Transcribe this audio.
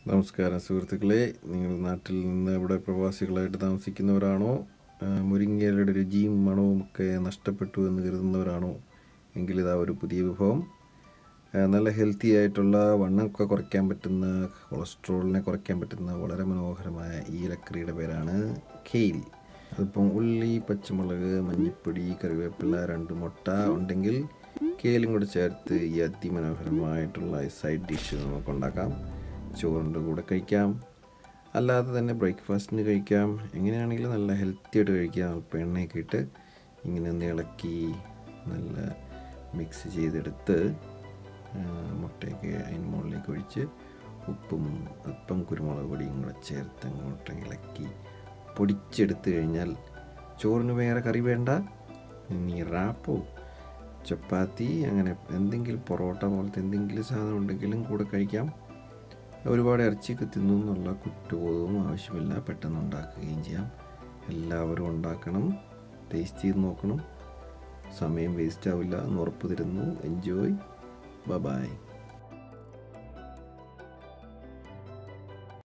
നമസ്കാരം സുഹൃത്തുക്കളെ നിങ്ങൾ നാട്ടിൽ നിന്ന് ഇവിടെ പ്രവാസികളായിട്ട് താമസിക്കുന്നവരാണോ ആ, മുരിങ്ങയിലയുടെ രുചിയും മണവും ഒക്കെ നഷ്ടപ്പെട്ടു എന്ന് കരുതുന്നവരാണോ എങ്കിൽ ഇതാ ഒരു പുതിയ വിഭവം ആ, നല്ല ഹെൽത്തി ആയിട്ടുള്ള വണ്ണമൊക്കെ കുറയ്ക്കാൻ പറ്റുന്ന കൊളസ്ട്രോളിനെ കുറയ്ക്കാൻ പറ്റുന്ന വളരെ മനോഹരമായ ഈ ഇലക്കറിയുടെ പേരാണ് കെയിൽ അതിപ്പം ഉള്ളി പച്ചമുളക് മഞ്ഞൾപ്പൊടി കറിവേപ്പില രണ്ട് മുട്ട ഉണ്ടെങ്കിൽ കേലും കൂടെ ചേർത്ത് ഈ അതിമനോഹരമായിട്ടുള്ള ഈ സൈഡ് ഡിഷ് നമുക്ക് ഉണ്ടാക്കാം ചോറിൻ്റെ കൂടെ കഴിക്കാം അല്ലാതെ തന്നെ ബ്രേക്ക്ഫാസ്റ്റിന് കഴിക്കാം എങ്ങനെയാണെങ്കിലും നല്ല ഹെൽത്തി ആയിട്ട് കഴിക്കാം അല്പം എണ്ണയൊക്കെ ഇട്ട് ഇങ്ങനെ ഒന്ന് ഇളക്കി നല്ല മിക്സ് ചെയ്തെടുത്ത് ആ, മുട്ടയൊക്കെ അതിന് മുകളിലേക്ക് ഒഴിച്ച് ഉപ്പും അല്പം കുരുമുളക് പൊടിയും കൂടെ ചേർത്ത് അങ്ങോട്ട് ഇളക്കി പൊടിച്ചെടുത്ത് കഴിഞ്ഞാൽ ചോറിന് വേറെ കറി വേണ്ട ഇനി റാപ്പോ ചപ്പാത്തി അങ്ങനെ എന്തെങ്കിലും പൊറോട്ട പോലത്തെ എന്തെങ്കിലും സാധനം ഉണ്ടെങ്കിലും കൂടെ കഴിക്കാം ഒരുപാട് ഇറച്ചിയൊക്കെ തിന്നു എന്നുള്ള കുറ്റബോധവും ആവശ്യമില്ല പെട്ടെന്ന് ഉണ്ടാക്കുകയും ചെയ്യാം എല്ലാവരും ഉണ്ടാക്കണം ടേസ്റ്റ് ചെയ്ത് നോക്കണം സമയം വേസ്റ്റ് ആവില്ല എന്ന് ഉറപ്പ് തരുന്നു എൻജോയ് ബ ബായ്